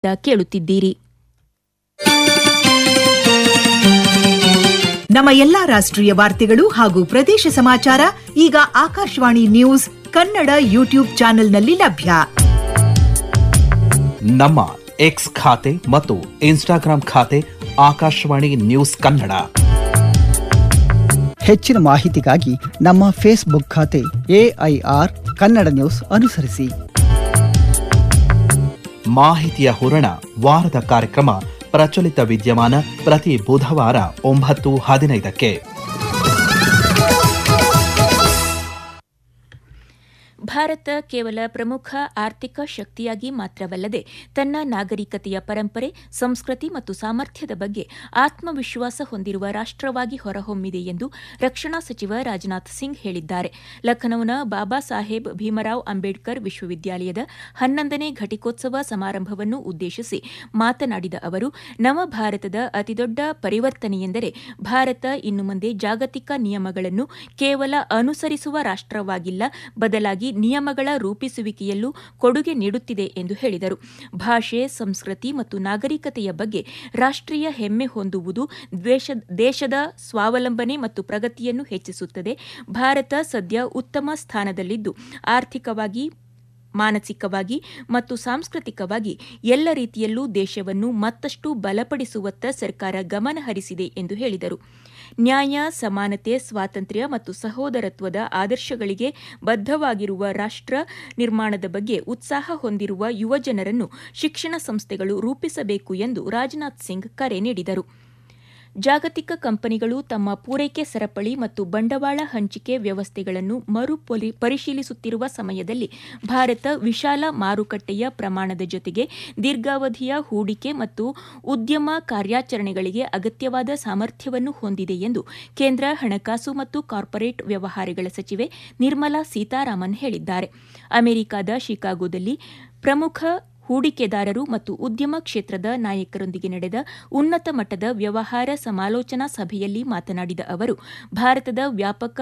ಕೇಳುತ್ತಿದ್ದೀರಿ ನಮ್ಮ ಎಲ್ಲಾ ರಾಷ್ಟ್ರೀಯ ವಾರ್ತೆಗಳು ಹಾಗೂ ಪ್ರದೇಶ ಸಮಾಚಾರ ಈಗ ಆಕಾಶವಾಣಿ ನ್ಯೂಸ್ ಕನ್ನಡ ಯೂಟ್ಯೂಬ್ ಚಾನೆಲ್ನಲ್ಲಿ ಲಭ್ಯ ನಮ್ಮ ಎಕ್ಸ್ ಖಾತೆ ಮತ್ತು ಇನ್ಸ್ಟಾಗ್ರಾಂ ಖಾತೆ ಆಕಾಶವಾಣಿ ನ್ಯೂಸ್ ಕನ್ನಡ ಹೆಚ್ಚಿನ ಮಾಹಿತಿಗಾಗಿ ನಮ್ಮ ಫೇಸ್ಬುಕ್ ಖಾತೆ ಎಐಆರ್ ಕನ್ನಡ ನ್ಯೂಸ್ ಅನುಸರಿಸಿ ಮಾಹಿತಿಯ ಹೂರಣ ವಾರದ ಕಾರ್ಯಕ್ರಮ ಪ್ರಚಲಿತ ವಿದ್ಯಮಾನ ಪ್ರತಿ ಬುಧವಾರ ಒಂಬತ್ತು ಹದಿನೈದಕ್ಕೆ ಭಾರತ ಕೇವಲ ಪ್ರಮುಖ ಆರ್ಥಿಕ ಶಕ್ತಿಯಾಗಿ ಮಾತ್ರವಲ್ಲದೆ ತನ್ನ ನಾಗರಿಕತೆಯ ಪರಂಪರೆ ಸಂಸ್ಕೃತಿ ಮತ್ತು ಸಾಮರ್ಥ್ಯದ ಬಗ್ಗೆ ಆತ್ಮವಿಶ್ವಾಸ ಹೊಂದಿರುವ ರಾಷ್ಟವಾಗಿ ಹೊರಹೊಮ್ಮಿದೆ ಎಂದು ರಕ್ಷಣಾ ಸಚಿವ ರಾಜನಾಥ್ ಸಿಂಗ್ ಹೇಳಿದ್ದಾರೆ ಲಖನೌನ ಬಾಬಾ ಸಾಹೇಬ್ ಭೀಮರಾವ್ ಅಂಬೇಡ್ಕರ್ ವಿಶ್ವವಿದ್ಯಾಲಯದ ಹನ್ನೊಂದನೇ ಘಟಿಕೋತ್ಸವ ಸಮಾರಂಭವನ್ನು ಉದ್ದೇಶಿಸಿ ಮಾತನಾಡಿದ ಅವರು ನವ ಭಾರತದ ಅತಿದೊಡ್ಡ ಪರಿವರ್ತನೆಯೆಂದರೆ ಭಾರತ ಇನ್ನು ಮುಂದೆ ಜಾಗತಿಕ ನಿಯಮಗಳನ್ನು ಕೇವಲ ಅನುಸರಿಸುವ ರಾಷ್ಟವಾಗಿಲ್ಲ ಬದಲಾಗಿ ನಿಯಮಗಳ ರೂಪಿಸುವಿಕೆಯಲ್ಲೂ ಕೊಡುಗೆ ನೀಡುತ್ತಿದೆ ಎಂದು ಹೇಳಿದರು ಭಾಷೆ ಸಂಸ್ಕೃತಿ ಮತ್ತು ನಾಗರಿಕತೆಯ ಬಗ್ಗೆ ರಾಷ್ಟೀಯ ಹೆಮ್ಮೆ ಹೊಂದುವುದು ದೇಶದ ಸ್ವಾವಲಂಬನೆ ಮತ್ತು ಪ್ರಗತಿಯನ್ನು ಹೆಚ್ಚಿಸುತ್ತದೆ ಭಾರತ ಸದ್ಯ ಉತ್ತಮ ಸ್ಥಾನದಲ್ಲಿದ್ದು ಆರ್ಥಿಕವಾಗಿ ಮಾನಸಿಕವಾಗಿ ಮತ್ತು ಸಾಂಸ್ಕೃತಿಕವಾಗಿ ಎಲ್ಲ ರೀತಿಯಲ್ಲೂ ದೇಶವನ್ನು ಮತ್ತಷ್ಟು ಬಲಪಡಿಸುವತ್ತ ಸರ್ಕಾರ ಗಮನ ಹರಿಸಿದೆ ಎಂದು ಹೇಳಿದರು ನ್ಯಾಯ ಸಮಾನತೆ ಸ್ವಾತಂತ್ರ್ಯ ಮತ್ತು ಸಹೋದರತ್ವದ ಆದರ್ಶಗಳಿಗೆ ಬದ್ಧವಾಗಿರುವ ರಾಷ್ಟ ನಿರ್ಮಾಣದ ಬಗ್ಗೆ ಉತ್ಸಾಹ ಹೊಂದಿರುವ ಯುವಜನರನ್ನು ಶಿಕ್ಷಣ ಸಂಸ್ಥೆಗಳು ರೂಪಿಸಬೇಕು ಎಂದು ರಾಜನಾಥ್ ಸಿಂಗ್ ಕರೆ ನೀಡಿದರು ಜಾಗತಿಕ ಕಂಪನಿಗಳು ತಮ್ಮ ಪೂರೈಕೆ ಸರಪಳಿ ಮತ್ತು ಬಂಡವಾಳ ಹಂಚಿಕೆ ವ್ಯವಸ್ಥೆಗಳನ್ನು ಮರು ಪರಿಶೀಲಿಸುತ್ತಿರುವ ಸಮಯದಲ್ಲಿ ಭಾರತ ವಿಶಾಲ ಮಾರುಕಟ್ಟೆಯ ಪ್ರಮಾಣದ ಜೊತೆಗೆ ದೀರ್ಘಾವಧಿಯ ಹೂಡಿಕೆ ಮತ್ತು ಉದ್ಯಮ ಕಾರ್ಯಾಚರಣೆಗಳಿಗೆ ಅಗತ್ಯವಾದ ಸಾಮರ್ಥ್ಯವನ್ನು ಹೊಂದಿದೆ ಎಂದು ಕೇಂದ್ರ ಹಣಕಾಸು ಮತ್ತು ಕಾರ್ಪೊರೇಟ್ ವ್ಯವಹಾರಗಳ ಸಚಿವೆ ನಿರ್ಮಲಾ ಸೀತಾರಾಮನ್ ಹೇಳಿದ್ದಾರೆ ಅಮೆರಿಕದ ಶಿಕಾಗೋದಲ್ಲಿ ಪ್ರಮುಖ ಹೂಡಿಕೆದಾರರು ಮತ್ತು ಉದ್ಯಮ ಕ್ಷೇತ್ರದ ನಾಯಕರೊಂದಿಗೆ ನಡೆದ ಉನ್ನತ ಮಟ್ಟದ ವ್ಯವಹಾರ ಸಮಾಲೋಚನಾ ಸಭೆಯಲ್ಲಿ ಮಾತನಾಡಿದ ಅವರು ಭಾರತದ ವ್ಯಾಪಕ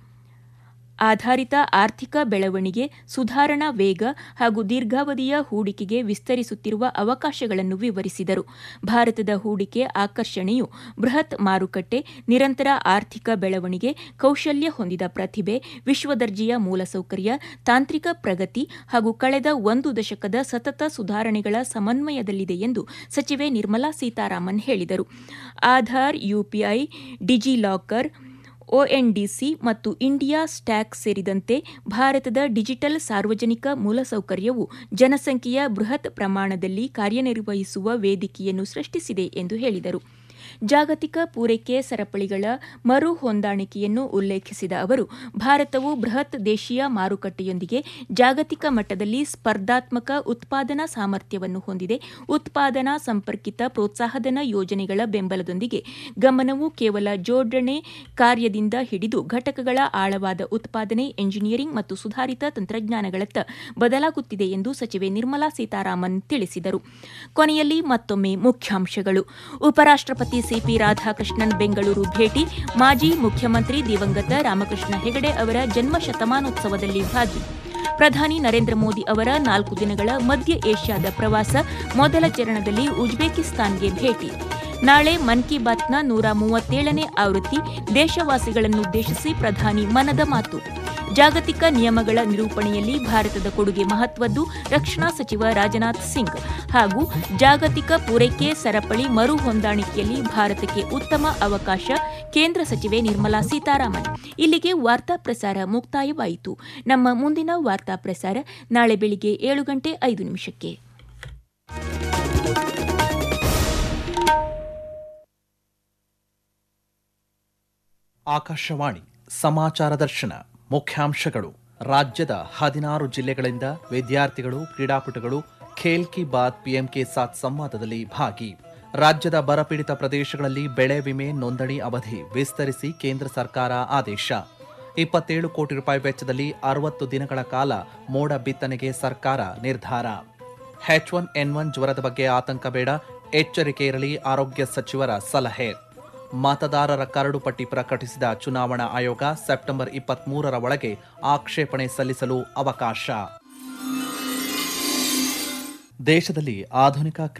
ಆಧಾರಿತ ಆರ್ಥಿಕ ಬೆಳವಣಿಗೆ ಸುಧಾರಣಾ ವೇಗ ಹಾಗೂ ದೀರ್ಘಾವಧಿಯ ಹೂಡಿಕೆಗೆ ವಿಸ್ತರಿಸುತ್ತಿರುವ ಅವಕಾಶಗಳನ್ನು ವಿವರಿಸಿದರು ಭಾರತದ ಹೂಡಿಕೆ ಆಕರ್ಷಣೆಯು ಬೃಹತ್ ಮಾರುಕಟ್ಟೆ ನಿರಂತರ ಆರ್ಥಿಕ ಬೆಳವಣಿಗೆ ಕೌಶಲ್ಯ ಹೊಂದಿದ ಪ್ರತಿಭೆ ವಿಶ್ವದರ್ಜೆಯ ಮೂಲಸೌಕರ್ಯ ತಾಂತ್ರಿಕ ಪ್ರಗತಿ ಹಾಗೂ ಕಳೆದ ಒಂದು ದಶಕದ ಸತತ ಸುಧಾರಣೆಗಳ ಸಮನ್ವಯದಲ್ಲಿದೆ ಎಂದು ಸಚಿವೆ ನಿರ್ಮಲಾ ಸೀತಾರಾಮನ್ ಹೇಳಿದರು ಆಧಾರ್ ಯುಪಿಐ ಡಿಜಿಲಾಕರ್ ಒಎನ್ಡಿಸಿ ಮತ್ತು ಇಂಡಿಯಾ ಸ್ಟ್ಯಾಕ್ ಸೇರಿದಂತೆ ಭಾರತದ ಡಿಜಿಟಲ್ ಸಾರ್ವಜನಿಕ ಮೂಲಸೌಕರ್ಯವು ಜನಸಂಖ್ಯೆಯ ಬೃಹತ್ ಪ್ರಮಾಣದಲ್ಲಿ ಕಾರ್ಯನಿರ್ವಹಿಸುವ ವೇದಿಕೆಯನ್ನು ಸೃಷ್ಟಿಸಿದೆ ಎಂದು ಹೇಳಿದರು ಜಾಗತಿಕ ಪೂರೈಕೆ ಸರಪಳಿಗಳ ಮರು ಹೊಂದಾಣಿಕೆಯನ್ನು ಉಲ್ಲೇಖಿಸಿದ ಅವರು ಭಾರತವು ಬೃಹತ್ ದೇಶೀಯ ಮಾರುಕಟ್ಟೆಯೊಂದಿಗೆ ಜಾಗತಿಕ ಮಟ್ಟದಲ್ಲಿ ಸ್ಪರ್ಧಾತ್ಮಕ ಉತ್ಪಾದನಾ ಸಾಮರ್ಥ್ಯವನ್ನು ಹೊಂದಿದೆ ಉತ್ಪಾದನಾ ಸಂಪರ್ಕಿತ ಪ್ರೋತ್ಸಾಹಧನ ಯೋಜನೆಗಳ ಬೆಂಬಲದೊಂದಿಗೆ ಗಮನವು ಕೇವಲ ಜೋಡಣೆ ಕಾರ್ಯದಿಂದ ಹಿಡಿದು ಘಟಕಗಳ ಆಳವಾದ ಉತ್ಪಾದನೆ ಎಂಜಿನಿಯರಿಂಗ್ ಮತ್ತು ಸುಧಾರಿತ ತಂತ್ರಜ್ಞಾನಗಳತ್ತ ಬದಲಾಗುತ್ತಿದೆ ಎಂದು ಸಚಿವೆ ನಿರ್ಮಲಾ ಸೀತಾರಾಮನ್ ತಿಳಿಸಿದರು ಕೊನೆಯಲ್ಲಿ ಮತ್ತೊಮ್ಮೆ ಮುಖ್ಯಾಂಶಗಳು ಉಪರಾಷ್ಟಪತಿ ಸಿಪಿ ರಾಧಾಕೃಷ್ಣನ್ ಬೆಂಗಳೂರು ಭೇಟಿ ಮಾಜಿ ಮುಖ್ಯಮಂತ್ರಿ ದಿವಂಗತ ರಾಮಕೃಷ್ಣ ಹೆಗಡೆ ಅವರ ಜನ್ಮ ಶತಮಾನೋತ್ಸವದಲ್ಲಿ ಭಾಗಿ ಪ್ರಧಾನಿ ನರೇಂದ್ರ ಮೋದಿ ಅವರ ನಾಲ್ಕು ದಿನಗಳ ಮಧ್ಯ ಏಷ್ಯಾದ ಪ್ರವಾಸ ಮೊದಲ ಚರಣದಲ್ಲಿ ಉಜ್ಬೇಕಿಸ್ತಾನ್ಗೆ ಭೇಟಿ ನಾಳೆ ಮನ್ ಕಿ ಬಾತ್ನ ನೂರ ಮೂವತ್ತೇಳನೇ ಆವೃತ್ತಿ ದೇಶವಾಸಿಗಳನ್ನುದ್ದೇಶಿಸಿ ಪ್ರಧಾನಿ ಮನದ ಮಾತು ಜಾಗತಿಕ ನಿಯಮಗಳ ನಿರೂಪಣೆಯಲ್ಲಿ ಭಾರತದ ಕೊಡುಗೆ ಮಹತ್ವದ್ದು ರಕ್ಷಣಾ ಸಚಿವ ರಾಜನಾಥ್ ಸಿಂಗ್ ಹಾಗೂ ಜಾಗತಿಕ ಪೂರೈಕೆ ಸರಪಳಿ ಮರು ಹೊಂದಾಣಿಕೆಯಲ್ಲಿ ಭಾರತಕ್ಕೆ ಉತ್ತಮ ಅವಕಾಶ ಕೇಂದ್ರ ಸಚಿವೆ ನಿರ್ಮಲಾ ಸೀತಾರಾಮನ್ ಇಲ್ಲಿಗೆ ವಾರ್ತಾ ಪ್ರಸಾರ ಮುಕ್ತಾಯವಾಯಿತು ನಮ್ಮ ಮುಂದಿನ ವಾರ್ತಾ ಪ್ರಸಾರ ನಾಳೆ ಬೆಳಿಗ್ಗೆ ಏಳು ಗಂಟೆ ಐದು ನಿಮಿಷಕ್ಕೆ ಆಕಾಶವಾಣಿ ಸಮಾಚಾರ ದರ್ಶನ ಮುಖ್ಯಾಂಶಗಳು ರಾಜ್ಯದ ಹದಿನಾರು ಜಿಲ್ಲೆಗಳಿಂದ ವಿದ್ಯಾರ್ಥಿಗಳು ಕ್ರೀಡಾಪಟುಗಳು ಖೇಲ್ ಕಿ ಬಾತ್ ಪಿಎಂಕೆ ಸಾತ್ ಸಂವಾದದಲ್ಲಿ ಭಾಗಿ ರಾಜ್ಯದ ಬರಪೀಡಿತ ಪ್ರದೇಶಗಳಲ್ಲಿ ಬೆಳೆ ವಿಮೆ ನೋಂದಣಿ ಅವಧಿ ವಿಸ್ತರಿಸಿ ಕೇಂದ್ರ ಸರ್ಕಾರ ಆದೇಶ ಇಪ್ಪತ್ತೇಳು ಕೋಟಿ ರೂಪಾಯಿ ವೆಚ್ಚದಲ್ಲಿ ಅರವತ್ತು ದಿನಗಳ ಕಾಲ ಮೋಡ ಬಿತ್ತನೆಗೆ ಸರ್ಕಾರ ನಿರ್ಧಾರ ಎಚ್ ಒನ್ ಎನ್ ಒನ್ ಜ್ವರದ ಬಗ್ಗೆ ಆತಂಕ ಬೇಡ ಎಚ್ಚರಿಕೆ ಇರಲಿ ಆರೋಗ್ಯ ಸಚಿವರ ಸಲಹೆ ಮತದಾರರ ಕರಡು ಪಟ್ಟಿ ಪ್ರಕಟಿಸಿದ ಚುನಾವಣಾ ಆಯೋಗ ಸೆಪ್ಟೆಂಬರ್ ಇಪ್ಪತ್ಮೂರರ ಒಳಗೆ ಆಕ್ಷೇಪಣೆ ಸಲ್ಲಿಸಲು ಅವಕಾಶ ದೇಶದಲ್ಲಿ ಆಧುನಿಕ